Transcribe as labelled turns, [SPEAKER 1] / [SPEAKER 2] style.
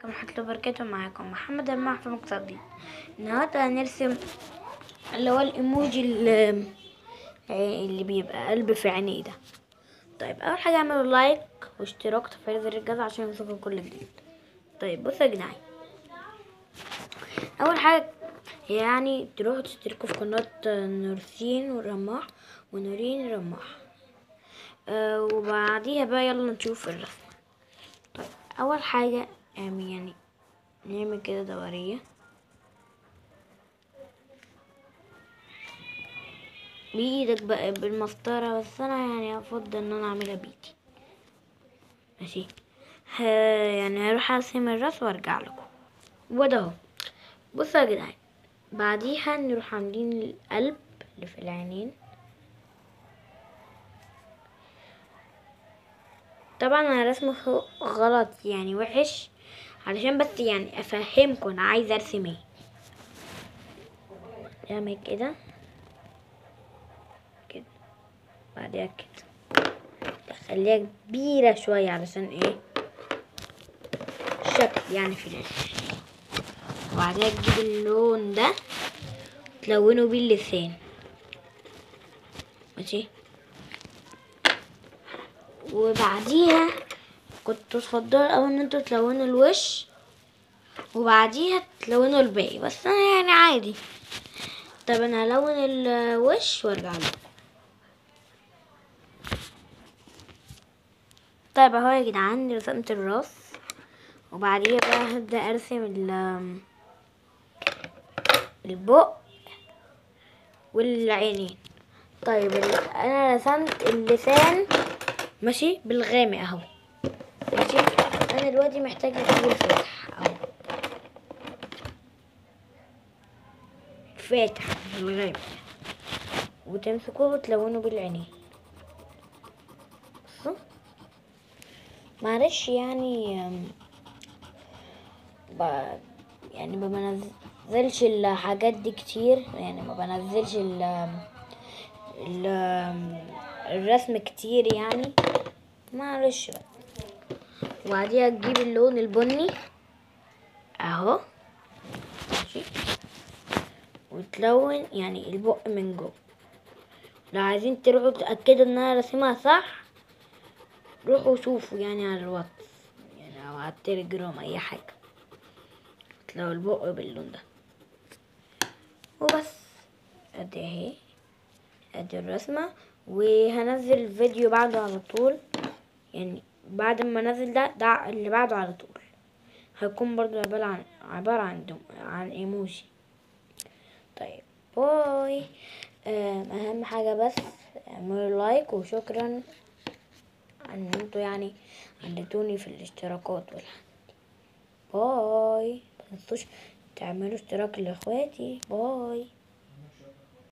[SPEAKER 1] ورحمة الله وبركاته معاكم محمد الماح في مقصدي النهاردة هنرسم اللي هو الايموجي اللي, اللي بيبقى قلب في عينيه ده طيب اول حاجة اعملوا لايك واشتراك وتفعيل زر الجرس عشان يوصلكم كل جديد طيب بصوا يا جدعان اول حاجة يعني تروحوا تشتركوا في قناة نورسين ورماح ونورين رماح أه وبعديها بقى يلا نشوف الرسمة طيب اول حاجة يعني نعمل كده دورية بايدك بقى بالمسطرة بس انا يعني افضل ان انا اعملها بايدي ماشي ها يعني هروح ارسم الراس وارجع لكم وده اهو بصوا يا جدعان بعديها نروح عاملين القلب اللي في العينين طبعا انا رسمه غلط يعني وحش علشان بس يعني افهمكم انا عايزه ارسم ايه نعمل كده كده بعدها كده خليها كبيرة شوية علشان ايه شكل يعني في العين وبعدها تجيب اللون ده تلونه بيه اللسان ماشي وبعديها كنتوا تفضلوا الاول ان انتوا تلونوا الوش وبعديها تلونوا الباقي بس انا يعني عادي طب انا هلون الوش وارجع له طيب اهو يا جدعان رسمت الراس وبعديها بقى هبدأ ارسم ال البق والعينين طيب انا رسمت اللسان ماشي بالغامق اهو ماشي انا دلوقتي محتاج اجيب الفاتح اهو فاتح بالغامق وتمسكوه وتلونوا بالعينين بصوا معلش يعني ب... يعني ما بنزلش الحاجات دي كتير يعني ما بنزلش ال... ال... الرسم كتير يعني معلش بقى وبعديها تجيب اللون البني اهو ماشي وتلون يعني البق من جوه لو عايزين تروحوا تأكدوا ان انا رسمها صح روحوا شوفوا يعني على الواتس يعني او على التليجرام اي حاجة تلاقوا البق باللون ده وبس ادي اهي ادي الرسمة وهنزل الفيديو بعده على طول يعني بعد ما انزل ده ده اللي بعده على طول هيكون برضو عبارة عن عبارة عن دم عن ايموجي طيب باي اهم حاجة بس اعملوا لايك وشكرا ان انتوا يعني عندتوني في الاشتراكات والحاجات باي متنسوش تعملوا اشتراك لاخواتي باي